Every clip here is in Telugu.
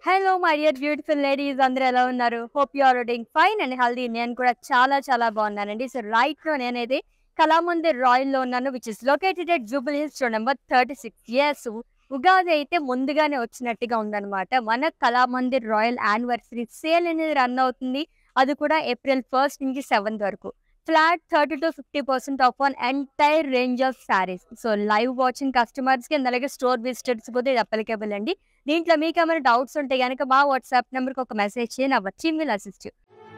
Hello my dear beautiful ladies అందరూ ఎలా ఉన్నారు hope you are doing fine and healthy నేను కూడా చాలా చాలా బాగున్నానండి సో రైట్ లో నేనైతే కళామందిర్ రాయల్ లో ఉన్నాను which is located at Jubilee Hills number thirty six years Ugadi అయితే ముందుగానే వచ్చినట్టుగా ఉందన్నమాట మన కళామందిర్ రాయల్ యానివర్సరీ సేల్ అనేది రన్ అవుతుంది అది కూడా ఏప్రిల్ ఫస్ట్ నుంచి సెవెంత్ వరకు flat thirty to fifty percent off on entire range of saris so live watching customers కి అండ్ అలాగే స్టోర్ విజిటర్స్ కూడా ఇది అప్లికేబుల్ అండి దీంట్లో మీకు ఏమైనా డౌట్స్ ఉంటే కనుక మా వాట్సాప్ నెంబర్కి ఒక మెసేజ్ చేయండి నా వచ్చి విల్ అసిస్ట్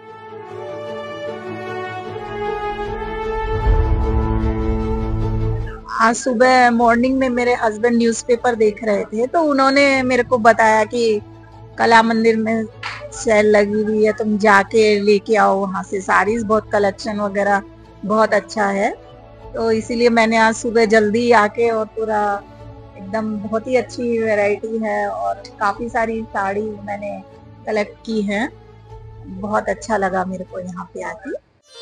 आज सुबह मॉर्निंग में मेरे हस्बैंड न्यूज़पेपर देख रहे थे तो उन्होंने मेरे को बताया कि कला मंदिर में सेल लगी हुई है तुम जाके लेके आओ वहाँ से साड़ीज बहुत कलेक्शन वगैरह बहुत अच्छा है तो इसीलिए मैंने आज सुबह जल्दी आके और पूरा एकदम बहुत ही अच्छी वैरायटी है और काफी सारी साड़ी मैंने कलेक्ट की है बहुत अच्छा लगा मेरे को यहाँ पे आके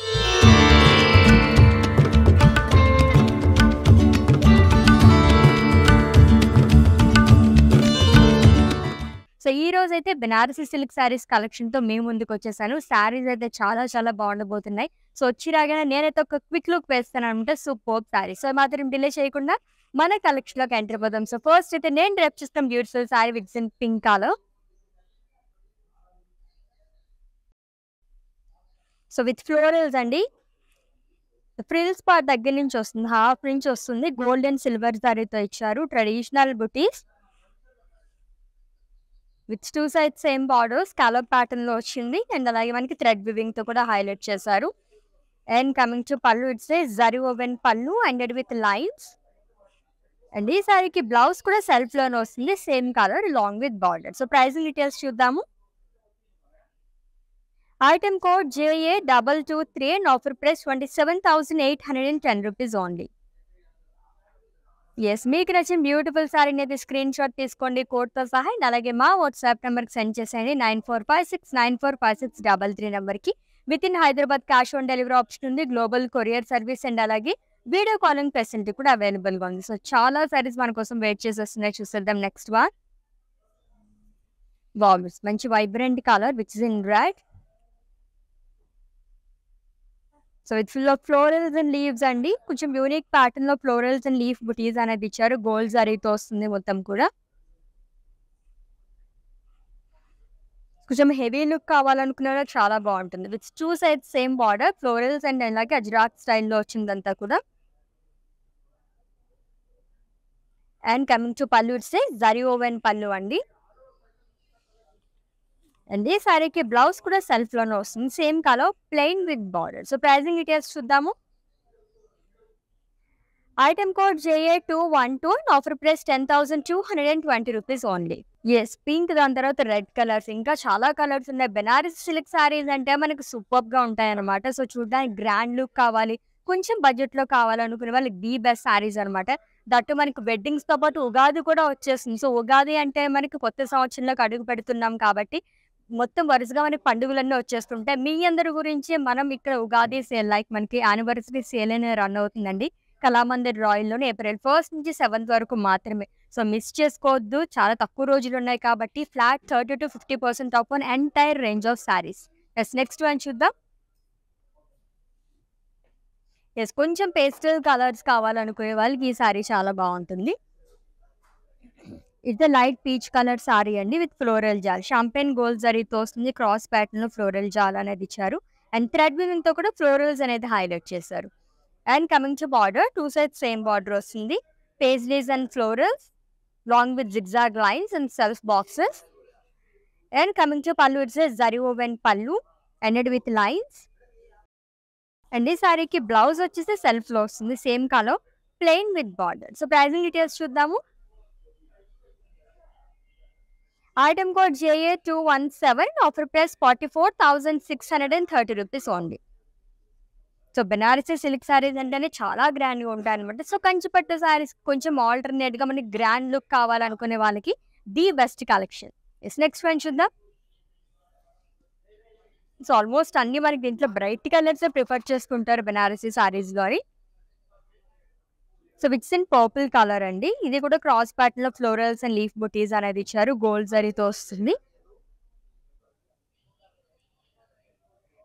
సో ఈ రోజు అయితే బెనారసి సిల్క్ శారీస్ కలెక్షన్ తో మేము ముందుకు వచ్చేసాను శారీస్ అయితే చాలా చాలా బాగుండబోతున్నాయి సో వచ్చి రాగానే నేనైతే ఒక క్విక్ లుక్ వేస్తాను అనమాట సూపర్ శారీ సో మాత్రం డిలే చేయకుండా మన కలెక్షన్ లోకి ఎంటర్ పోదాం సో ఫస్ట్ అయితే నేను డ్రెప్ చేస్తాం beautiful sari with in pink colour so with florals అండి ఫ్రిల్స్ పార్ట్ దగ్గర నుంచి వస్తుంది హాఫ్ నుంచి వస్తుంది గోల్డ్ అండ్ సిల్వర్ సారీతో ఇచ్చారు traditional butis with two side same borders scallop pattern లో వచ్చింది అండ్ అలాగే మనకి థ్రెడ్ వివింగ్ తో కూడా హైలైట్ చేశారు and coming to pallu it's zari woven pallu and with lines and ఈ సారీకి బ్లౌజ్ కూడా సెల్ఫ్ లోనే వస్తుంది same colour long with border so pricing details చూద్దాము item code JA double two three and offer price twenty seven thousand eight hundred and ten rupees only yes మీకు నచ్చిన బ్యూటిఫుల్ సారీని అయితే స్క్రీన్ షాట్ తీసుకోండి కోడ్తో సహా అండ్ అలాగే మా వాట్సాప్ నెంబర్కి సెండ్ చేసేయండి nine four five six nine four five six double three నెంబర్కి with in Hyderabad cash on delivery option ఉంది గ్లోబల్ కొరియర్ సర్వీస్ అండ్ అలాగే వీడియో కాలింగ్ ఫెసిలిటీ కూడా అవైలబుల్గా ఉంది సో చాలా సారీస్ మన కోసం వెయిట్ చేసి వస్తున్నాయి చూసేద్దాం నెక్స్ట్ వన్ బాగుంది మంచి vibrant colour which is in red so it full of florals and leaves అండి కొంచెం యూనిక్ ప్యాటర్న్ లో ఫ్లోరల్స్ అండ్ లీఫ్ బుటీస్ అనేది ఇచ్చారు గోల్డ్ జరీతో వస్తుంది మొత్తం కూడా కొంచెం హెవీ లుక్ కావాలనుకున్న చాలా బాగుంటుంది with two side same border florals and అలాగే అజ్రాక్ స్టైల్లో వచ్చిందంతా కూడా and coming to pallu it's zari woven pallu అండి అండ్ ఈ సారీకి బ్లౌజ్ కూడా సెల్ఫ్ లోనే వస్తుంది same colour plain with border so pricing details చూద్దాము item code JA two one two offer price ten thousand two hundred and twenty rupees only yes pink దాని తర్వాత రెడ్ కలర్స్ ఇంకా చాలా కలర్స్ ఉన్నాయి బెనారస్ సిల్క్ సారీస్ అంటే మనకు సూపర్ గా ఉంటాయి అనమాట సో చూడడానికి గ్రాండ్ లుక్ కావాలి కొంచెం బడ్జెట్ లో కావాలనుకునే వాళ్ళకి ది బెస్ట్ సారీస్ అనమాట దట్టు మనకి వెడ్డింగ్స్ తో పాటు ఉగాది కూడా వచ్చేస్తుంది సో ఉగాది అంటే మనకి కొత్త సంవత్సరంలోకి అడుగు పెడుతున్నాం కాబట్టి మొత్తం వరుసగా మనకి పండుగలన్నీ వచ్చేస్తుంటాయి మీ అందరి గురించి మనం ఇక్కడ ఉగాది సేల్ లైక్ మనకి యానివర్సరీ సేల్ అనేది రన్ అవుతుందండి కళామందిర్ రాయల్లోనే ఏప్రిల్ ఫస్ట్ నుంచి సెవెంత్ వరకు మాత్రమే సో మిస్ చేసుకోవద్దు చాలా తక్కువ రోజులు ఉన్నాయి కాబట్టి flat thirty to fifty percent off on entire range of saris yes next one చూద్దాం ఎస్ కొంచెం పేస్టల్ కలర్స్ కావాలనుకునే వాళ్ళకి ఈ శారీ చాలా బాగుంటుంది it's light peach colour sorry అండి with floral jaal champagne gold జరీతో వస్తుంది క్రాస్ ప్యాటర్న్ లో ఫ్లోరల్ జాల్ అనేది ఇచ్చారు అండ్ థ్రెడ్ వివింగ్ తో కూడా ఫ్లోరల్స్ అనేది హైలైట్ చేశారు and coming to border two side same border వస్తుంది paisleys and florals long with zigzag lines and self boxes and coming to pallu it's zari woven pallu and with lines and ఈ సారీకి బ్లౌజ్ వచ్చేసి సెల్ఫ్ లో వస్తుంది same colour plain with border so pricing details చూద్దాము item code JA two one seven offer price forty four thousand six hundred and thirty rupees only so Banarasi silk saris అంటేనే చాలా గ్రాండ్గా ఉంటాయి అనమాట సో కంచిపట్టు శారీస్ కొంచెం ఆల్టర్నేట్గా మనకి గ్రాండ్ లుక్ కావాలనుకునే వాళ్ళకి the best collection yes next one చూద్దాం సో ఆల్మోస్ట్ అన్ని మనకి దీంట్లో బ్రైట్ కలర్స్ ప్రిఫర్ చేసుకుంటారు బెనారసీ శారీస్లో so it's in purple colour అండి ఇది కూడా క్రాస్ ప్యాటర్న్ లో ఫ్లోరల్స్ అండ్ లీఫ్ బుటీస్ అనేది ఇచ్చారు గోల్డ్ జరీతో వస్తుంది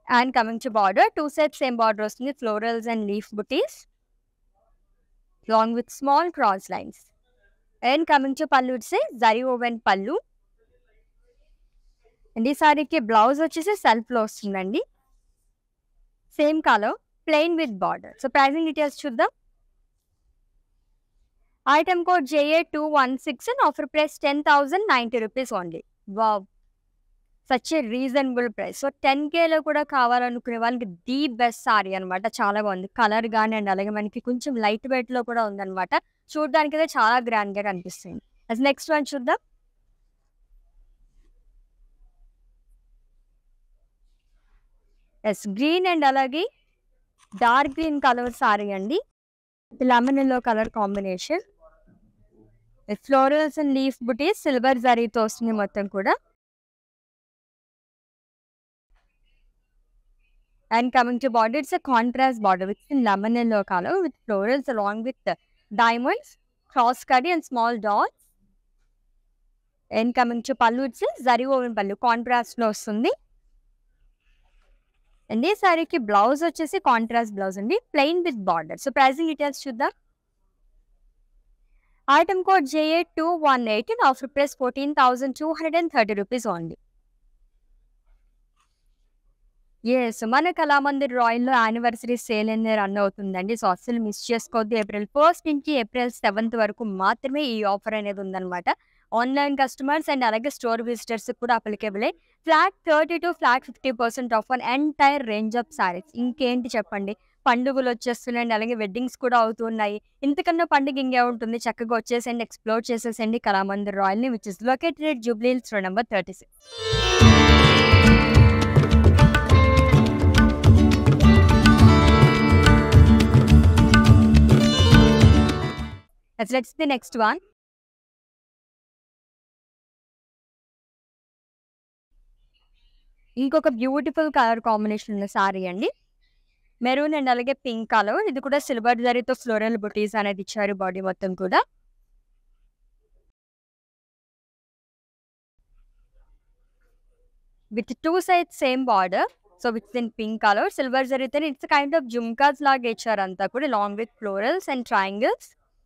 and coming to border two set same border వస్తుంది florals and leaf butis long with small cross lines and coming to పళ్ళు వచ్చి జరీ ఓవెన్ పళ్ళు అండ్ ఈ సారీకి బ్లౌజ్ వచ్చేసి సెల్ఫ్లో వస్తుందండి same colour plain with border so pricing details చూద్దాం item code JA two one six and offer price ten thousand ninety rupees only wow such a reasonable price so ten కేలో కూడా కావాలనుకునే వాళ్ళకి ది బెస్ట్ సారీ అనమాట చాలా బాగుంది కలర్ కానీ అండ్ అలాగే మనకి కొంచెం లైట్ వెయిట్లో కూడా ఉందన్నమాట చూడడానికి అయితే చాలా గ్రాండ్గా కనిపిస్తుంది అసలు నెక్స్ట్ వన్ చూద్దాం ఎస్ గ్రీన్ అండ్ అలాగే డార్క్ గ్రీన్ కలర్ సారీ అండి lemon yellow colour combination florals and leaf butis silver జరీతో వస్తుంది మొత్తం కూడా and coming to border it's contrast border with lemon yellow colour with florals along with diamonds cross కడి and small dots and coming to pallu it's zari woven pallu contrast లో వస్తుంది అండ్ ఈ సారీకి బ్లౌజ్ వచ్చేసి కాంట్రాస్ట్ బ్లౌజ్ అండి plain with border so pricing details చూద్దాం item code JA two one eight and offer price fourteen thousand two hundred and thirty rupees only yes మన కళామందిర్ రాయల్లో యానివర్సరీ సేల్ అనేది రన్ అవుతుందండి సో అస్సలు మిస్ చేసుకోవద్దు ఏప్రిల్ ఫస్ట్ నుంచి ఏప్రిల్ సెవెంత్ వరకు మాత్రమే ఈ ఆఫర్ అనేది ఉందన్నమాట ఆన్లైన్ కస్టమర్స్ అండ్ అలాగే స్టోర్ విజిటర్స్ కూడా applicable flat thirty to flat fifty percent off on entire range of saris ఇంకేంటి చెప్పండి పండుగలు వచ్చేస్తున్నాయండి అలాగే వెడ్డింగ్స్ కూడా అవుతున్నాయి ఇంతకన్నా పండుగ ఇంకే ఉంటుంది చక్కగా వచ్చేసండి ఎక్స్ప్లోర్ చేసేసండి కళామందిర్ రాయల్ని which is located Jubilee Hills road number thirty six Let's the next one. ఇంకొక బ్యూటిఫుల్ కలర్ కాంబినేషన్ ఉన్న సారీ అండి మెరూన్ అండ్ అలాగే పింక్ కలర్ ఇది కూడా సిల్వర్ జరీతో ఫ్లోరల్ బుటీస్ అనేది ఇచ్చారు బాడీ మొత్తం కూడా with two side same border so with in pink colour silver జరీతో ఇట్స్ కైండ్ ఆఫ్ జుమ్కాస్ లాగా ఇచ్చారు అంతా కూడా long with florals and triangles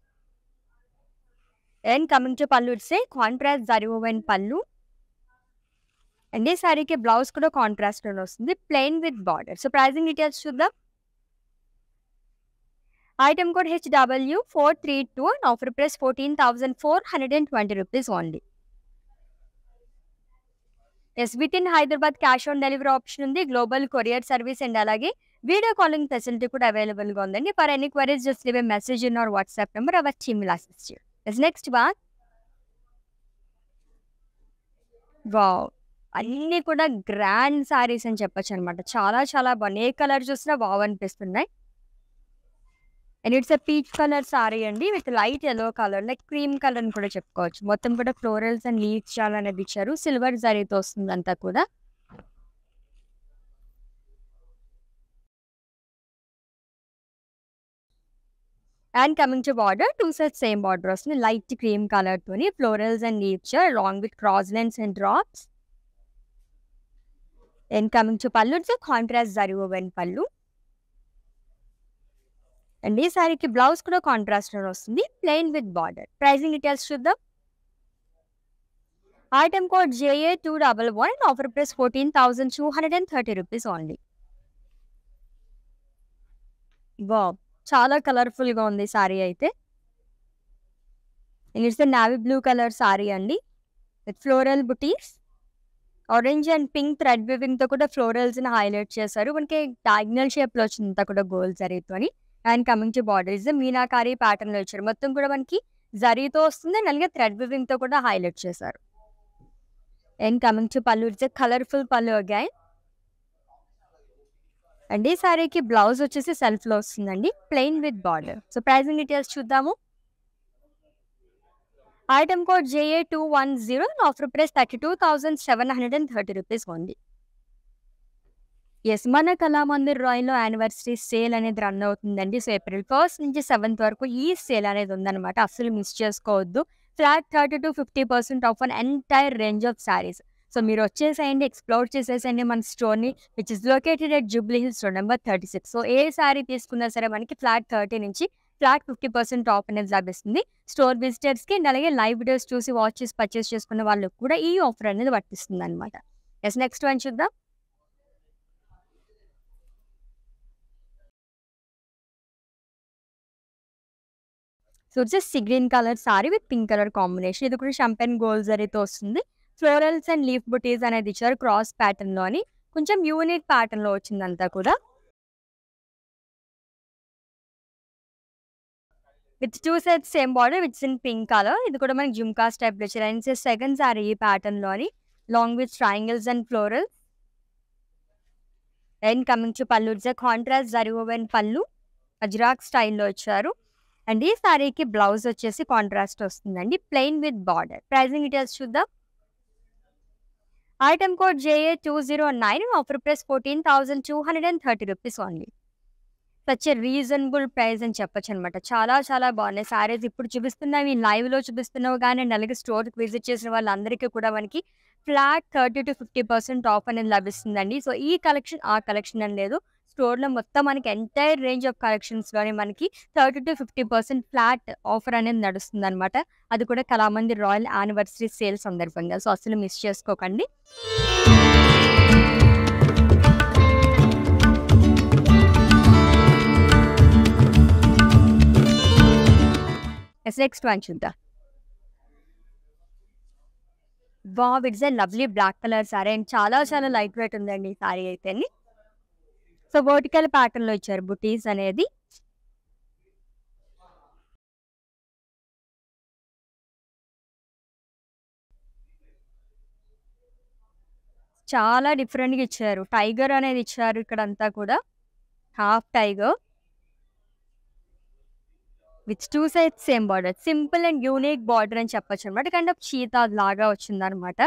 and coming to pallu it's contrast zari woven pallu and ఈ సారీకి బ్లౌజ్ కూడా కాంట్రాస్ట్ వస్తుంది plain with border so pricing details చూద్దాం item code H W four three two and offer price fourteen thousand four hundred and twenty rupees only yes with in Hyderabad cash on delivery option ఉంది గ్లోబల్ కొరియర్ సర్వీస్ అండ్ అలాగే వీడియో కాలింగ్ ఫెసిలిటీ కూడా అవైలబుల్గా ఉందండి for any queries just leave message in our WhatsApp number our team will assist you yes next one wow అన్నీ కూడా గ్రాండ్ సారీస్ అని చెప్పొచ్చు అనమాట చాలా చాలా బాగున్నాయి ఏ కలర్ చూసినా వావ్ అనిపిస్తున్నాయి and it's a peach colour sorry అండి with light yellow colour like cream colour అని కూడా చెప్పుకోవచ్చు మొత్తం కూడా ఫ్లోరల్స్ అండ్ లీవ్స్ చాలా అనేది ఇచ్చారు సిల్వర్ జరీతో వస్తుంది అంతా కూడా and coming to border two set same border వస్తుంది లైట్ క్రీమ్ కలర్ తోని florals and leaves long with cross lines and drops and coming to pallu it's contrast zari woven pallu and ఈ సారీకి బ్లౌజ్ కూడా కాంట్రాస్ట్ వస్తుంది plain with border pricing details చూద్దాం item code JA two double one offer price fourteen thousand two hundred and thirty rupees only వా చాలా కలర్ఫుల్ గా ఉంది సారీ అయితే it's navy blue colour sorry అండి with floral butis orange and pink thread weaving తో కూడా ఫ్లోరల్స్ ని హైలైట్ చేశారు మనకి డయాగ్నల్ షేప్ లో వచ్చింది కూడా గోల్ జరీతోని and coming to border is meenakari pattern లో ఇచ్చారు మొత్తం కూడా మనకి జరీతో వస్తుంది అండ్ అలాగే థ్రెడ్ వివింగ్ తో కూడా హైలైట్ చేశారు and coming to pallu it's colourful pallu again and ఈ సారీకి బ్లౌజ్ వచ్చేసి సెల్ఫ్ లో వస్తుందండి plain with border so pricing details చూద్దాము item code JA two one zero offer price thirty two thousand seven hundred and thirty rupees ఉంది ఎస్ మన కళామందిర్ రాయల్లో యానివర్సరీ సేల్ అనేది రన్ అవుతుందండి సో ఏప్రిల్ ఫస్ట్ నుంచి సెవెంత్ వరకు ఈ సేల్ అనేది ఉందన్నమాట అస్సలు మిస్ చేసుకోవద్దు flat thirty to fifty percent off on entire range of saris so మీరు వచ్చేసేయండి ఎక్స్‌ప్లోర్ చేసేసేయండి మన స్టోర్‌ని which is located at Jubilee Hills road number 36. So ఏ సారీ తీసుకున్నా సరే మనకి ఫ్లాట్ 30 నుంచి ఫ్లాట్ 50% ఆఫ్ అనేది లభిస్తుంది. స్టోర్ విజిటర్స్‌కి అండ్ అలాగే లైవ్ వీడియోస్ చూసి వాచ్ చేసి పర్చేస్ చేసుకున్న వాళ్ళకి కూడా ఈ ఆఫర్ అనేది వర్తిస్తుందనమాట. యెస్ నెక్స్ట్ వన్ చూద్దాం. సో వచ్చేసి sea green colour sari with pink colour combination. ఇది కూడా షంపెన్ గోల్డ్ జరీతో వస్తుంది. ఫ్లోరల్స్ అండ్ లీఫ్ బుటీస్ అనేది ఇచ్చారు క్రాస్ ప్యాటర్న్‌లోని. కొంచెం యూనిక్ ప్యాటర్న్‌లో వచ్చిందంతా కూడా. With 2 sets same border which in pink colour. ఇది కూడా మనకి జుమ్కాస్ టైప్‌లో ఇచ్చారు. అండ్ ఇట్స్ సెకండ్ సారీ ఈ ప్యాటర్న్‌లోని long with triangles and florals. And coming to pallu it's a contrast zari woven pallu. Ajrakh స్టైల్‌లో ఇచ్చారు. అండ్ ఈ సారీకి బ్లౌజ్ వచ్చేసి కాంట్రాస్ట్ వస్తుందండి. Plain with border. Pricing details చూద్దాం. Item code JA209 offer price 14,230 rupees only. Such a reasonable price అని చెప్పొచ్చనమాట. చాలా చాలా బాగున్నాయి సారీస్. ఇప్పుడు చూపిస్తున్నవి లైవ్‌లో చూపిస్తున్నవి గాని అండ్ అలాగే స్టోర్‌కి విజిట్ చేసిన వాళ్ళందరికీ కూడా మనకి ఫ్లాట్ 30-50% ఆఫ్ అనేది లభిస్తుందండి. సో ఈ కలెక్షన్, ఆ కలెక్షన్ అని లేదు. స్టోర్‌లో మొత్తం మనకి ఎంటైర్ రేంజ్ ఆఫ్ కలెక్షన్స్‌లోని మనకి 30-50% ఫ్లాట్ ఆఫర్ అనేది నడుస్తుందనమాట. అది కూడా కళామందిర్ రాయల్ యానివర్సరీ సేల్ సందర్భంగా. సో అస్సలు మిస్ చేసుకోకండి. యెస్ నెక్స్ట్ వన్ చూద్దాం. Wow! It's a lovely black colour sari and చాలా చాలా లైట్ వెయిట్ ఉందండి ఈ సారీ అయితేని. సో వర్టికల్ ప్యాటర్న్‌లో ఇచ్చారు బుటీస్ అనేది. చాలా డిఫరెంట్‌గా ఇచ్చారు. టైగర్ అనేది ఇచ్చారు ఇక్కడంతా కూడా. Half tiger. With 2 sides same border. Simple and unique border అని చెప్పొచ్చనమాట. కైండ్ ఆఫ్ చీతా లాగా వచ్చిందనమాట.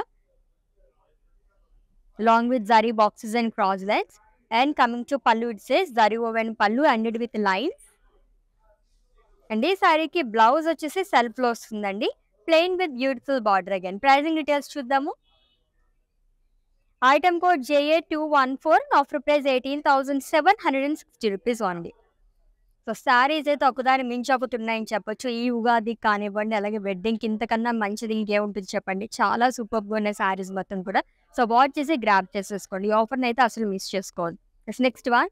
Long with zari boxes and cross lines. And coming to pallu it says zari woven pallu ended with lines. And ఈ సారీకి బ్లౌజ్ వచ్చేసి సెల్ఫ్‌లో వస్తుందండి. Plain with beautiful border again. Pricing details చూద్దాము. Item code JA214 offer price 18,760 rupees only. So saris అయితే ఒకదాని మించి ఒకటి ఉన్నాయని చెప్పొచ్చు. ఈ ఉగాదికి కానివ్వండి, అలాగే వెడ్డింగ్‌కి ఇంతకన్నా మంచిది ఇంకేముంటుంది చెప్పండి. చాలా సూపర్బ్‌గా ఉన్నాయి సారీస్ మొత్తం కూడా. సో వాచ్ చేసి గ్రాబ్ చేసేసుకోండి. ఈ ఆఫర్‌ని అయితే అసలు మిస్ చేసుకోవద్దు. Yes next one.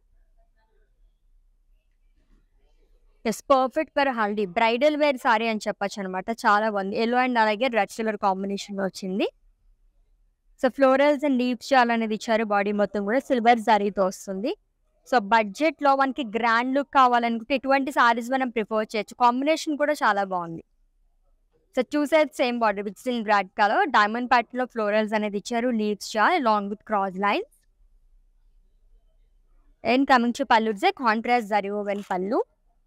Yes perfect for haldi. Bridal wear sari అని చెప్పొచ్చనమాట. చాలా బాగుంది. యెల్లో అండ్ అలాగే రెడ్ కలర్ కాంబినేషన్‌లో వచ్చింది. సో ఫ్లోరల్స్ అండ్ లీవ్స్ షాల్ అనేది ఇచ్చారు. బాడీ మొత్తం కూడా సిల్వర్ జరీతో వస్తుంది. సో బడ్జెట్‌లో మనకి గ్రాండ్ లుక్ కావాలనుకుంటే ఇటువంటి సారీస్ మనం ప్రిఫర్ చేయొచ్చు. కాంబినేషన్ కూడా చాలా బాగుంది. So 2 sides same border which in red colour. Diamond ప్యాటర్న్‌లో ఫ్లోరల్స్ అనేది ఇచ్చారు. లీవ్స్ షాల్ along with cross lines. And coming to pallu it's a contrast zari woven pallu.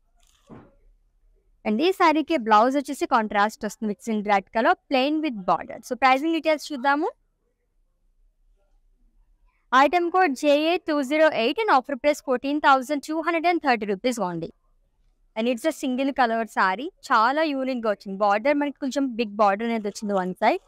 And ఈ సారీకి బ్లౌజ్ వచ్చేసి కాంట్రాస్ట్ వస్తుంది. Which in red colour plain with border. So pricing details చూద్దాము. Item code JA208 and offer price 14,230 rupees only. And it's a single colour sari. చాలా యూనిక్‌గా వచ్చింది. బార్డర్ మనకి కొంచెం బిగ్ బార్డర్ అనేది వచ్చింది one side.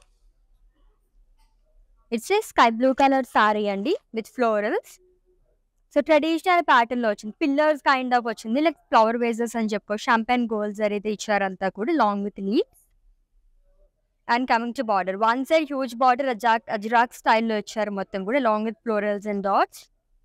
It's a sky blue colour sorry అండి విత్ ఫ్లోరల్స్. సో ట్రెడిషనల్ ప్యాటర్న్‌లో వచ్చింది. పిల్లర్స్ కైండ్ ఆఫ్ వచ్చింది. లైక్ ఫ్లవర్ వేజెస్ అని చెప్పుకోవచ్చు. షంపెన్ గోల్డ్ జరీతో ఇచ్చారంతా కూడా long with leaves. And coming to border. One side huge border అజాక్ అజ్రాక్ స్టైల్‌లో ఇచ్చారు మొత్తం కూడా long with florals and dots.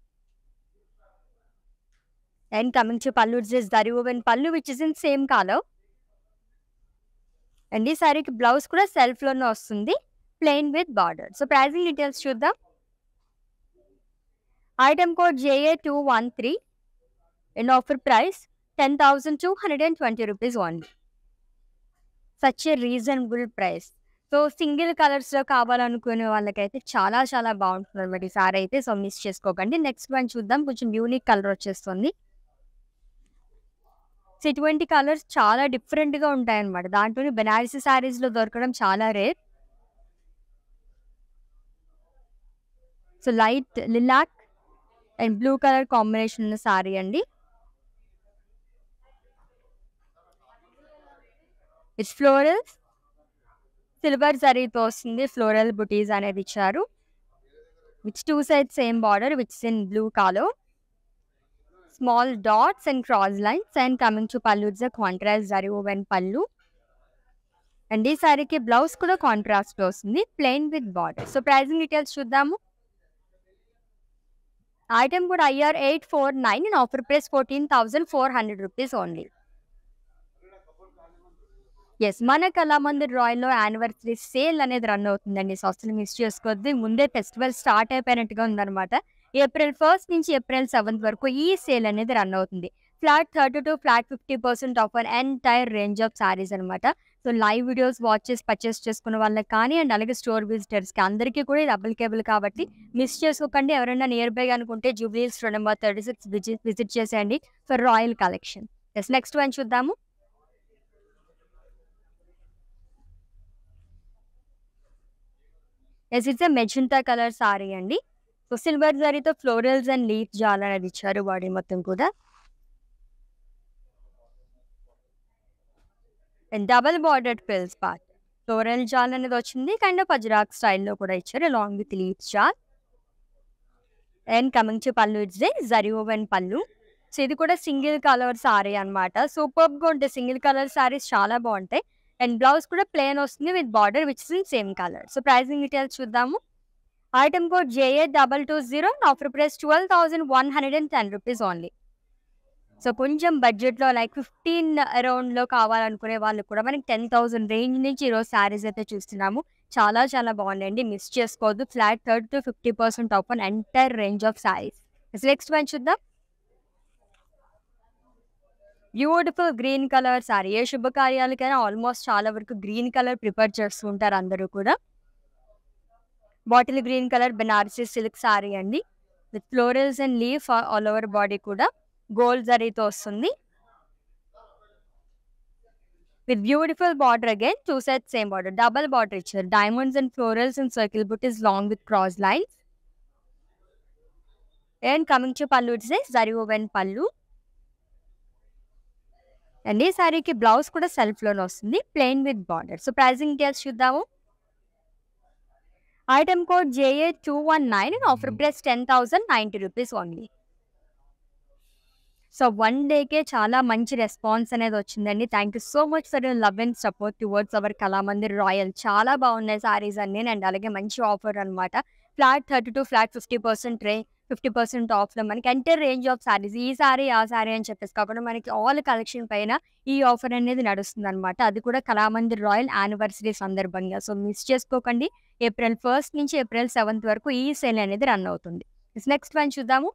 And coming to pallu it's just zari woven pallu which is in same colour. And ఈ సారీకి బ్లౌజ్ కూడా సెల్ఫ్‌లోనే వస్తుంది. Plain with border. So pricing details చూద్దాం. Item code JA213 and offer price 10,220 rupees only. Such a reasonable price. So single కలర్స్‌లో కావాలనుకునే వాళ్ళకైతే చాలా చాలా బాగుంటుందన్నమాట ఈ సారీ అయితే. సో మిస్ చేసుకోకండి. నెక్స్ట్ వన్ చూద్దాం. కొంచెం యూనిక్ కలర్ వచ్చేస్తుంది. సో ఇటువంటి కలర్స్ చాలా డిఫరెంట్‌గా ఉంటాయన్నమాట. దాంట్లోని బెనారసి సారీస్‌లో దొరకడం చాలా rare. So light lilac and blue colour combination ఉన్న సారీ అండి. ఇట్స్ ఫ్లోరల్స్ సిల్వర్ జరీతో వస్తుంది ఫ్లోరల్ బుటీస్ అనేది ఇచ్చారు which two side same border which in blue colour small dots and cross lines and coming to pallu it's contrast zari woven pallu and ఈ సారీకి బ్లౌజ్ కూడా కాంట్రాస్ట్ వస్తుంది plain with border so pricing details చూద్దాము ఐటమ్ కూడా I R eight four nine and offer price fourteen thousand four hundred rupees only yes మన కళామందిర్ రాయల్లో యానివర్సరీ సేల్ అనేది రన్ అవుతుందండి సో అసలు మిస్ చేసుకోవద్దు ముందే ఫెస్టివల్ స్టార్ట్ అయిపోయినట్టుగా ఉందన్నమాట ఏప్రిల్ ఫస్ట్ నుంచి ఏప్రిల్ సెవెంత్ వరకు ఈ సేల్ అనేది రన్ అవుతుంది flat thirty to flat fifty percent off on entire range of saris అనమాట సో లైవ్ వీడియోస్ వాచ్ చేసి పర్చేస్ చేసుకున్న వాళ్ళకి కానీ అండ్ అలాగే స్టోర్ విజిటర్స్కి అందరికీ కూడా ఇది అప్లికేబుల్ కాబట్టి మిస్ చేసుకోకండి ఎవరైనా నియర్ బై అనుకుంటే జూబ్లీస్ రెండు number thirty six visit visit చేసేయండి for royal collection yes next one చూద్దాము yes it's magenta colour sorry అండి సో సిల్వర్ జరీతో ఫ్లోరల్స్ అండ్ లీఫ్ జాల్ అనేది ఇచ్చారు బాడీ మొత్తం కూడా అండ్ డబల్ బార్డర్డ్ పిల్స్ పార్ట్ ఫ్లోరల్ జాల్ అనేది వచ్చింది కైండ్ ఆఫ్ అజ్రాక్ స్టైల్లో కూడా ఇచ్చారు along with leaf jaal and coming to pallu it's zari woven pallu so ఇది కూడా సింగిల్ కలర్ సారీ అనమాట సూపర్గా ఉంటాయి సింగిల్ కలర్ సారీస్ చాలా బాగుంటాయి అండ్ బ్లౌజ్ కూడా ప్లేన్ వస్తుంది with border which is in same colour so pricing details చూద్దాము item code JA double two zero offer price twelve thousand one hundred and ten rupees only so కొంచెం బడ్జెట్లో లైక్ ఫిఫ్టీన్ అరౌండ్లో కావాలనుకునే వాళ్ళు కూడా మనకి టెన్ థౌసండ్ రేంజ్ నుంచి ఈరోజు శారీస్ అయితే చూస్తున్నాము చాలా చాలా బాగుందండి మిస్ చేసుకోవద్దు flat thirty to fifty percent off on entire range of saris next one చూద్దాం బ్యూటిఫుల్ గ్రీన్ కలర్ సారీ ఏ శుభకార్యాలకైనా ఆల్మోస్ట్ చాలా వరకు గ్రీన్ కలర్ ప్రిపేర్ చేస్తూ ఉంటారు అందరూ కూడా bottle green colour Banarasi silk sorry అండి with florals and leaf all over body కూడా గోల్డ్ జరీతో వస్తుంది with beautiful border again two set same border double border ఇచ్చారు diamonds and florals and circle బుట్ is long with cross lines and coming to pallu it's zari woven pallu and ఈ శారీకి బ్లౌజ్ కూడా సెల్ఫ్ లోనే వస్తుంది plain with border so pricing details చూద్దాము item code JA two one nine and offer price ten thousand ninety rupees only so one డేకే చాలా మంచి రెస్పాన్స్ అనేది వచ్చిందండి thank you so much for your love and support towards our Kalamandir royal చాలా బాగున్నాయి సారీస్ అన్ని అండ్ అలాగే మంచి ఆఫర్ అనమాట flat thirty to flat fifty percent రే ఫిఫ్టీ పర్సెంట్ ఆఫ్లో మనకి ఎంటర్ రేంజ్ ఆఫ్ సారీస్ ఈ సారీ ఆ సారీ అని చెప్పేసి కాకుండా మనకి ఆల్ కలెక్షన్ పైన ఈ ఆఫర్ అనేది నడుస్తుంది అనమాట అది కూడా కళామందిర్ రాయల్ యానివర్సరీ సందర్భంగా సో మిస్ చేసుకోకండి ఏప్రిల్ ఫస్ట్ నుంచి ఏప్రిల్ సెవెంత్ వరకు ఈ సేల్ అనేది రన్ అవుతుంది నెక్స్ట్ వన్ చూద్దాము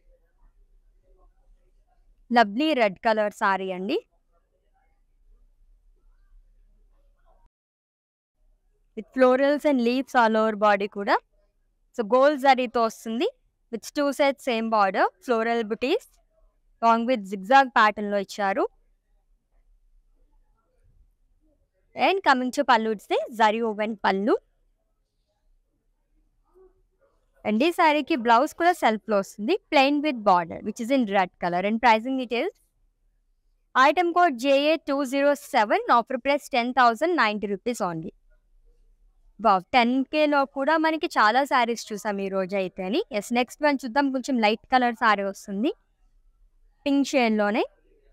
లవ్లీ రెడ్ కలర్ సారీ అండి with florals and leaves all over body కూడా సో గోల్డ్ జరీతో వస్తుంది with two side same border floral butis long with zigzag pattern లో ఇచ్చారు and coming to pallu it's zari woven pallu and ఈ శారీకి బ్లౌజ్ కూడా సెల్ఫ్ లో వస్తుంది plain with border which is in red colour and pricing details item code JA two zero seven offer price ten thousand ninety rupees only బావ్ టెన్ కేలో కూడా మనకి చాలా శారీస్ చూసాం ఈ రోజు అయితే అని ఎస్ నెక్స్ట్ వన్ చూద్దాం కొంచెం లైట్ కలర్ శారీ వస్తుంది పింక్ షేడ్లోనే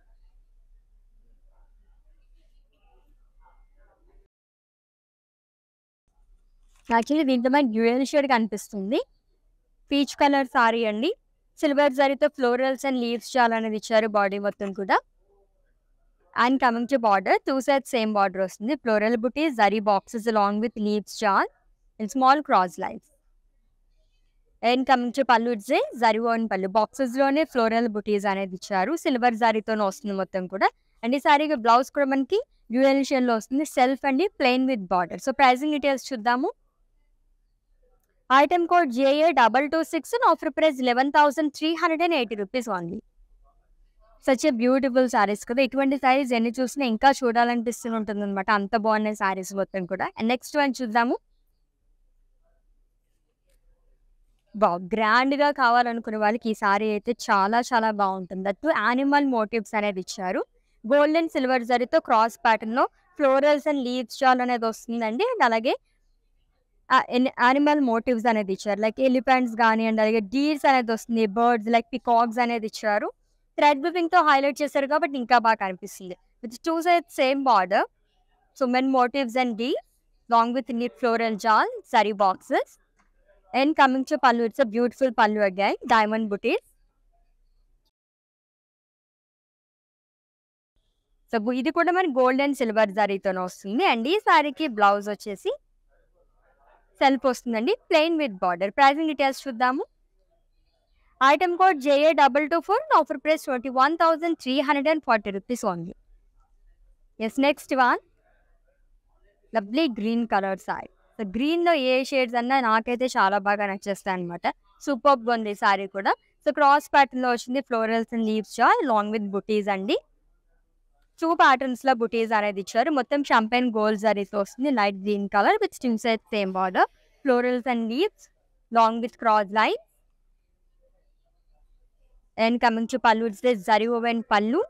యాక్చువల్లీ దీంట్లో మనకి డ్యూయల్ షేడ్ కనిపిస్తుంది పీచ్ కలర్ సారీ అండి సిల్వర్ జరీతో ఫ్లోరల్స్ అండ్ లీవ్స్ చాలా అనేది ఇచ్చారు బాడీ మొత్తం కూడా and coming to border two side same border వస్తుంది floral buti zari boxes along with leaves jaal and small cross lines and coming to pallu it's zari woven pallu boxes లోనే ఫ్లోరల్ బుటీస్ అనేది ఇచ్చారు సిల్వర్ జరీతోనే వస్తుంది మొత్తం కూడా అండ్ ఈ సారీకి బ్లౌజ్ కూడా మనకి డ్యూయల్ లో వస్తుంది సెల్ఫ్ అండి plain with border so pricing details చూద్దాము item code JA double two six offer price eleven thousand three hundred and eighty rupees only such a beautiful sarees కదా ఇటువంటి సారీస్ ఎన్ని చూసినా ఇంకా చూడాలనిపిస్తూ ఉంటుంది అనమాట అంత బాగున్నాయి సారీస్ మొత్తం కూడా అండ్ నెక్స్ట్ వన్ చూద్దాము బా గ్రాండ్ గా కావాలనుకునే వాళ్ళకి ఈ సారీ అయితే చాలా చాలా బాగుంటుంది అటు యానిమల్ మోటివ్స్ అనేది ఇచ్చారు గోల్డ్ అండ్ సిల్వర్ జరీతో క్రాస్ ప్యాటర్న్ లో ఫ్లోరల్స్ అండ్ లీవ్స్ షాల్ అనేది వస్తుందండి అండ్ అలాగే యానిమల్ మోటివ్స్ అనేది ఇచ్చారు లైక్ ఎలిఫెంట్స్ కానివ్వండి అలాగే డీర్స్ అనేది వస్తుంది బర్డ్స్ లైక్ పికాక్స్ అనేది ఇచ్చారు థ్రెడ్ వివింగ్ తో హైలైట్ చేశారు కాబట్టి ఇంకా బాగా కనిపిస్తుంది with two side same border so men motifs and the long with neat floral jaal zari boxes and coming to pallu it's a beautiful pallu again diamond butis so ఇది కూడా మరి గోల్డ్ అండ్ సిల్వర్ జరీతోనే వస్తుంది అండ్ ఈ సారీకి బ్లౌజ్ వచ్చేసి సెల్ఫ్ వస్తుందండి plain with border pricing details చూద్దాము item code JA double two four offer price twenty one thousand three hundred and forty rupees only yes next one lovely green colour saree so గ్రీన్లో ఏ షేడ్స్ అన్నా నాకైతే చాలా బాగా నచ్చేస్తాయి అనమాట సూపర్గా ఉంది సారీ కూడా సో క్రాస్ ప్యాటర్న్లో వచ్చింది ఫ్లోరల్స్ అండ్ లీవ్స్ చా లాంగ్ విత్ బుటీస్ అండి టూ ప్యాటర్న్స్ లో బుటీస్ అనేది ఇచ్చారు మొత్తం షంపెన్ గోల్డ్ జరీతో వస్తుంది light green colour with stem size same border florals and leaves long with cross line and coming to pallu it's zari woven pallu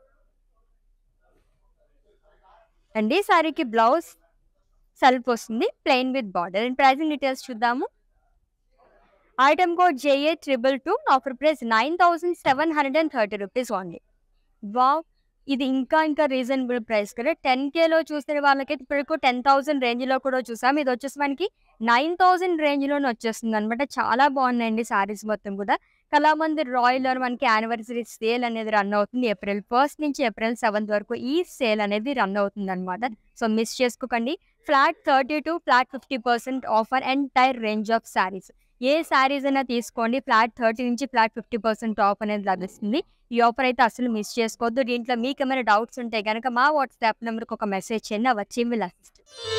and ఈ సారీకి బ్లౌజ్ సెల్ఫ్ వస్తుంది plain with border and pricing details చూద్దాము item code JA triple two offer price nine thousand seven hundred and thirty rupees only wow ఇది ఇంకా ఇంకా రీజనబుల్ ప్రైస్ కదా టెన్ కేలో చూసిన వాళ్ళకి ఇప్పుడు టెన్ థౌసండ్ రేంజ్లో కూడా చూసాం ఇది వచ్చేసి మనకి నైన్ థౌసండ్ రేంజ్లోనే వచ్చేస్తుంది అనమాట చాలా బాగున్నాయండి సారీస్ మొత్తం కూడా కళామందిర్ రాయల్లో మనకి యానివర్సరీ సేల్ అనేది రన్ అవుతుంది ఏప్రిల్ ఫస్ట్ నుంచి ఏప్రిల్ సెవెంత్ వరకు ఈ సేల్ అనేది రన్ అవుతుంది అనమాట సో మిస్ చేసుకోకండి flat thirty to flat fifty percent offer entire range of sarees ఏ శారీస్ అయినా తీసుకోండి ఫ్లాట్ థర్టీ నుంచి ఫ్లాట్ ఫిఫ్టీ పర్సెంట్ ఆఫ్ అనేది లభిస్తుంది ఈ ఆఫర్ అయితే అసలు మిస్ చేసుకోవద్దు దీంట్లో మీకు ఏమైనా డౌట్స్ ఉంటే కనుక మా వాట్సాప్ నెంబర్కి ఒక మెసేజ్ చేయండి వచ్చి వీళ్ళు అసిస్ట్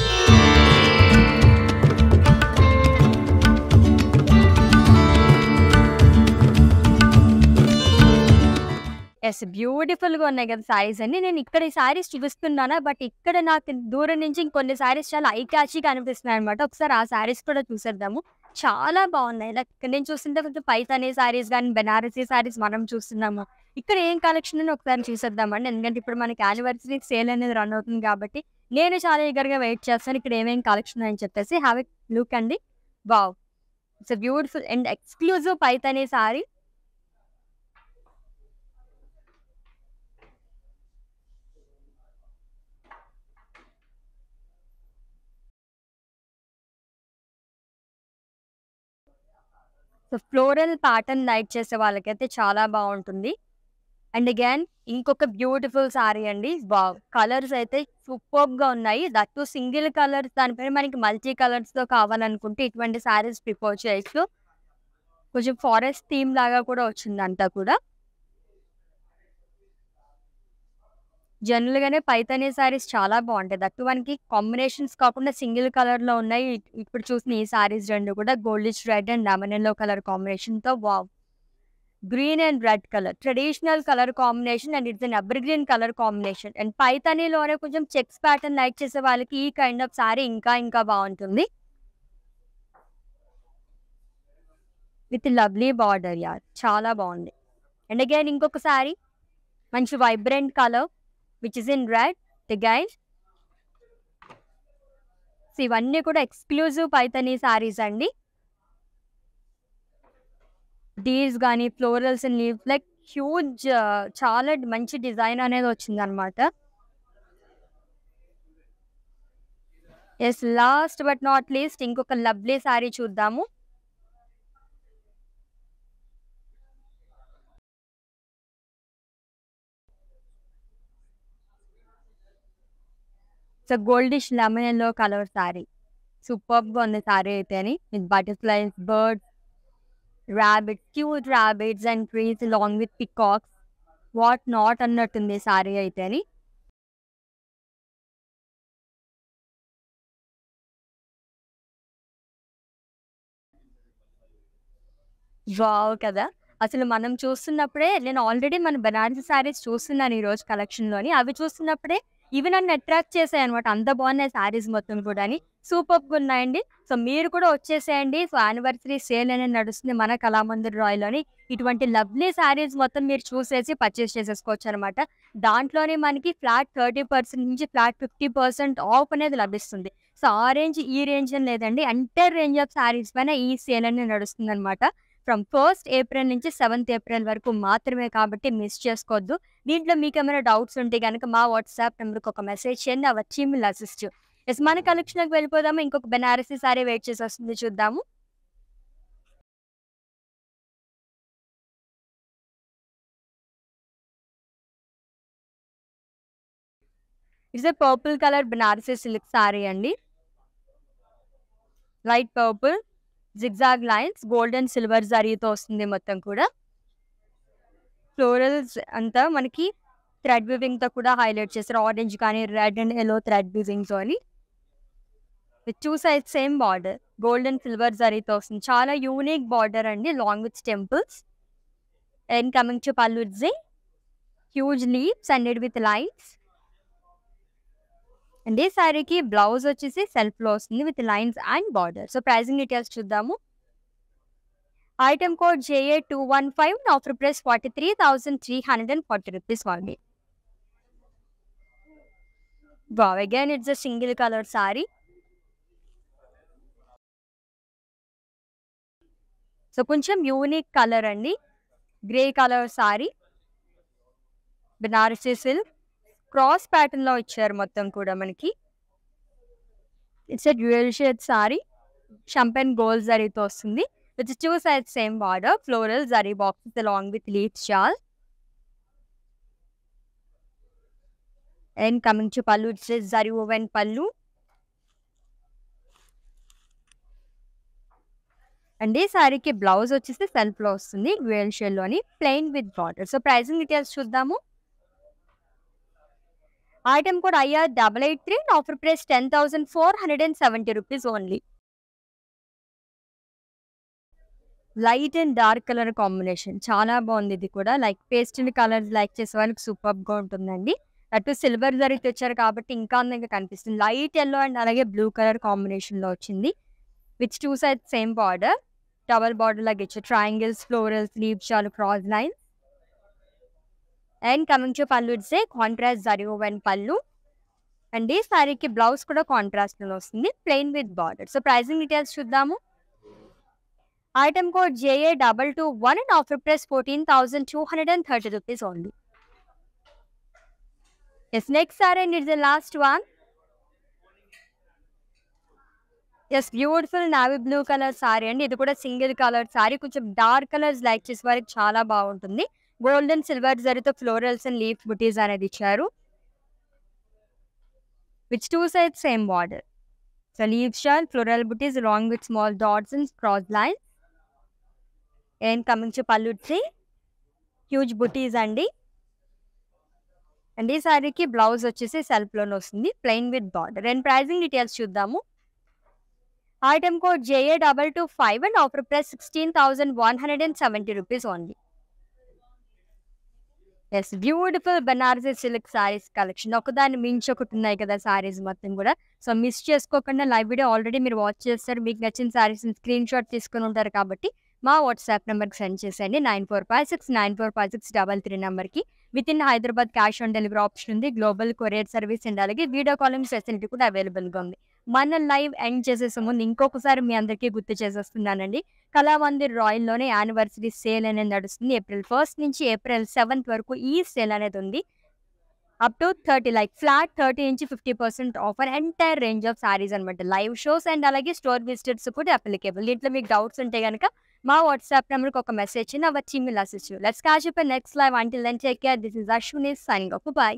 ఎస్ బ్యూటిఫుల్గా ఉన్నాయి కదా సారీస్ అన్ని నేను ఇక్కడ ఈ సారీస్ చూపిస్తున్నానా బట్ ఇక్కడ నాకు దూరం నుంచి ఇంకొన్ని సారీస్ చాలా ఐ క్యాచీగా అనిపిస్తున్నాయి అనమాట ఒకసారి ఆ సారీస్ కూడా చూసేద్దాము చాలా బాగున్నాయి లైక్ ఇక్కడ నేను చూస్తుంటే కొంచెం పైతానీ సారీస్ కానీ బెనారసీ సారీస్ మనం చూస్తున్నాము ఇక్కడ ఏం కలెక్షన్ అని ఒకసారి చూసేద్దామండి ఎందుకంటే ఇప్పుడు మనకి యానివర్సరీ సేల్ అనేది రన్ అవుతుంది కాబట్టి నేను చాలా ఈగర్గా వెయిట్ చేస్తాను ఇక్కడ ఏమేం కలెక్షన్ అని చెప్పేసి హ్యావ్ ఎ లుక్ అండి wow it's beautiful and exclusive Paithani saree so floral pattern like చేసే వాళ్ళకైతే చాలా బాగుంటుంది అండ్ అగైన్ ఇంకొక బ్యూటిఫుల్ సారీ అండి వావ్ కలర్స్ అయితే సూపర్ గా ఉన్నాయి దట్టు సింగిల్ కలర్స్ దానిపైన మనకి మల్టీ కలర్స్ తో కావాలనుకుంటే ఇటువంటి సారీస్ ప్రిఫర్ చేయొచ్చు కొంచెం ఫారెస్ట్ థీమ్ లాగా కూడా వచ్చింది అంతా కూడా జనరల్ గానే పైతానీ సారీస్ చాలా బాగుంటాయి దట్టు మనకి కాంబినేషన్స్ కాకుండా సింగిల్ కలర్ లో ఉన్నాయి ఇప్పుడు చూసిన ఈ సారీస్ రెండు కూడా goldish red and lemon yellow colour combination తో wow green and red colour traditional colour combination and it's an evergreen colour combination and పైతానీలోనే కొంచెం చెక్స్ ప్యాటర్న్ లైక్ చేసే వాళ్ళకి ఈ కైండ్ ఆఫ్ సారీ ఇంకా ఇంకా బాగుంటుంది విత్ లవ్లీ బార్డర్ యార్ చాలా బాగుంది అండ్ అగైన్ ఇంకొక సారీ మంచి vibrant colour which is in red the guide ఇవన్నీ కూడా ఎక్స్క్లూజివ్ పైతనీ సారీస్ అండి డీల్స్ కానీ florals and leaves like huge చాలా మంచి డిజైన్ అనేది వచ్చింది అనమాట yes last but not least ఇంకొక లవ్లీ సారీ చూద్దాము so goldish lemon yellow colour saree సూపర్గా ఉంది సారీ అయితే అని with butterflies birds rabbits cute rabbits and trees long with peacocks what not అన్నట్టుంది సారీ అయితే అని వావ్ కదా అసలు మనం చూస్తున్నప్పుడే నేను ఆల్రెడీ మన బనారసి సారీస్ చూస్తున్నాను ఈ రోజు కలెక్షన్లోని అవి చూస్తున్నప్పుడే ఇవి నన్ను అట్రాక్ట్ చేసాయి అనమాట అంత బాగున్నాయి సారీస్ మొత్తం కూడా సూపర్గా ఉన్నాయండి సో మీరు కూడా వచ్చేసేయండి సో యానివర్సరీ సేల్ అనేది నడుస్తుంది మన కళామందిర్ రాయ్లోని ఇటువంటి లవ్లీ సారీస్ మొత్తం మీరు చూసేసి పర్చేస్ చేసేసుకోవచ్చు అనమాట దాంట్లోనే మనకి ఫ్లాట్ థర్టీ పర్సెంట్ నుంచి ఫ్లాట్ ఫిఫ్టీ పర్సెంట్ ఆఫ్ అనేది లభిస్తుంది సో ఆ రేంజ్ ఈ రేంజ్ అని లేదండి ఎంటైర్ రేంజ్ ఆఫ్ శారీస్ పైన ఈ సేల్ అనేది నడుస్తుంది అనమాట ఫ్రమ్ ఫస్ట్ ఏప్రిల్ నుంచి సెవెంత్ ఏప్రిల్ వరకు మాత్రమే కాబట్టి మిస్ చేసుకోవద్దు దీంట్లో మీకు ఏమైనా డౌట్స్ ఉంటే కనుక మా వాట్సాప్ నెంబర్కి ఒక మెసేజ్ చేయండి ఆ వచ్చి మీరు అసిస్ట్ ఎస్ మన కలెక్షన్కి వెళ్ళిపోదాము ఇంకొక బెనారసీ సారీ వెయిట్ చేసి వస్తుంది చూద్దాము it's a purple colour Banarasi silk sorry అండి light purple zigzag lines gold and silver జరీతో వస్తుంది మొత్తం కూడా ఫ్లోరల్స్ అంతా మనకి థ్రెడ్ వివింగ్ తో కూడా హైలైట్ చేస్తారు ఆరెంజ్ కానీ red and yellow thread weaving తో అని with two side same border gold and silver జరీతో వస్తుంది చాలా యూనిక్ బార్డర్ అండి long with temples and coming to పల్లుడ్జి huge leaves and with lines and ఈ శారీకి బ్లౌజ్ వచ్చేసి సెల్ఫ్ లో వస్తుంది with lines and border so pricing details చూద్దాము item code JA two one five offer price forty three thousand three hundred and forty rupees only wow again it's a single colour saree so కొంచెం యూనిక్ కలర్ అండి grey colour saree Banarasi silk cross pattern లో ఇచ్చారు మొత్తం కూడా మనకి it's a dual shade saree champagne gold జరీతో వస్తుంది with two side same border floral zari boxes along with leaves షాల్ and coming to pallu it's zari woven pallu and ఈ సారీకి బ్లౌజ్ వచ్చేసి సెల్ఫ్ లో వస్తుంది డ్యూయల్ షేడ్ లోని plain with border so pricing details చూద్దాము item code IR double eight three offer price ten thousand four hundred and seventy rupees only light and dark colour combination చాలా బాగుంది ఇది కూడా లైక్ పేస్టల్ కలర్స్ లైక్ చేసే వాళ్ళకి సూపర్ గా ఉంటుందండి అటు సిల్వర్ జరీ తెచ్చారు కాబట్టి ఇంకా అందంగా కనిపిస్తుంది లైట్ ఎల్లో అండ్ అలాగే బ్లూ కలర్ కాంబినేషన్ లో వచ్చింది which two side same border double border లాగా ఇచ్చారు ట్రయాంగిల్స్ ఫ్లోరల్స్ లీవ్స్ చాలు cross line and coming to pallu it's contrast zari woven pallu and ఈ సారీకి బ్లౌజ్ కూడా కాంట్రాస్ట్ లో వస్తుంది plain with border so pricing details చూద్దాము item code JA double two one and offer price fourteen thousand two hundred and thirty rupees only yes next saree and it's the last one yes beautiful navy blue colour sorry అండి ఇది కూడా సింగిల్ కలర్ సారీ కొంచెం డార్క్ కలర్స్ లైక్ చేసే వారికి చాలా బాగుంటుంది గోల్డ్ అండ్ సిల్వర్ జరీతో ఫ్లోరల్స్ అండ్ లీఫ్ బుటీస్ అనేది ఇచ్చారు which two side same border so leaf షాల్ floral butis long with small dots and cross line and coming to pallu huge butis అండి అండ్ ఈ సారీకి బ్లౌజ్ వచ్చేసి సెల్ఫ్ లోనే వస్తుంది plain with border and pricing details చూద్దాము item code JA double two five and offer price sixteen thousand one hundred and seventy rupees only yes beautiful Banarasi silk sarees collection ఒకదాన్ని మించి ఒకటి ఉన్నాయి కదా సారీస్ మొత్తం కూడా సో మిస్ చేసుకోకుండా లైవ్ వీడియో ఆల్రెడీ మీరు వాచ్ చేస్తారు మీకు నచ్చిన సారీస్ స్క్రీన్ షాట్ తీసుకుని ఉంటారు కాబట్టి మా వాట్సాప్ నెంబర్కి సెండ్ చేసేయండి nine four five six nine four five six double three నెంబర్కి with in Hyderabad cash on delivery option ఉంది గ్లోబల్ కొరియర్ సర్వీస్ అండ్ అలాగే వీడియో కాలింగ్ ఫెసిలిటీ కూడా అవైలబుల్గా ఉంది మన లైవ్ ఎండ్ చేసేసే ముందు ఇంకొకసారి మీ అందరికీ గుర్తు చేసేస్తున్నానండి కళామందిర్ రాయల్లోనే యానివర్సరీ సేల్ అనేది నడుస్తుంది ఏప్రిల్ ఫస్ట్ నుంచి ఏప్రిల్ సెవెంత్ వరకు ఈ సేల్ అనేది ఉంది up to thirty like flat thirty నుంచి fifty percent offer entire range of saris అనమాట లైవ్ షోస్ అండ్ అలాగే స్టోర్ విజిటర్స్ కూడా అప్లికేబుల్ దీంట్లో మీకు డౌట్స్ ఉంటే కనుక మా వాట్సాప్ నెంబర్కి ఒక మెసేజ్ నా వచ్చి మీరు assist let's catch up next live until then take care this is Ashwini signing off bye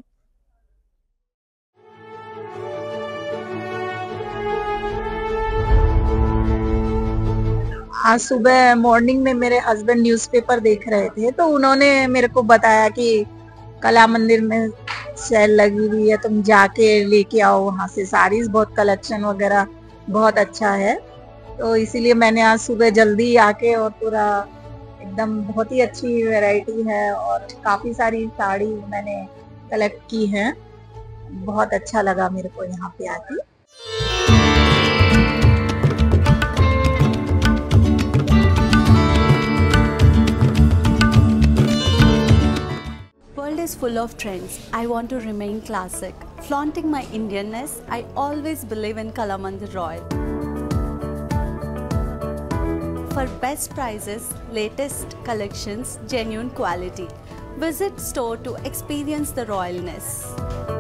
आज सुबह मॉर्निंग में मेरे हस्बैंड न्यूज़पेपर देख रहे थे तो उन्होंने मेरे को बताया कि कला मंदिर में सेल लगी हुई है तुम जाके लेके आओ वहां से साड़ीज बहुत कलेक्शन वगैरह बहुत अच्छा है तो इसीलिए मैंने आज सुबह जल्दी आके और पूरा एकदम बहुत ही अच्छी वैरायटी है और काफी सारी साड़ी मैंने कलेक्ट की है बहुत अच्छा लगा मेरे को यहाँ पे आके world is full of trends. I want to remain classic. Flaunting my Indianness, I always believe in Kalamandir Royal. For best prices, latest collections, genuine quality. Visit store to experience the royalness.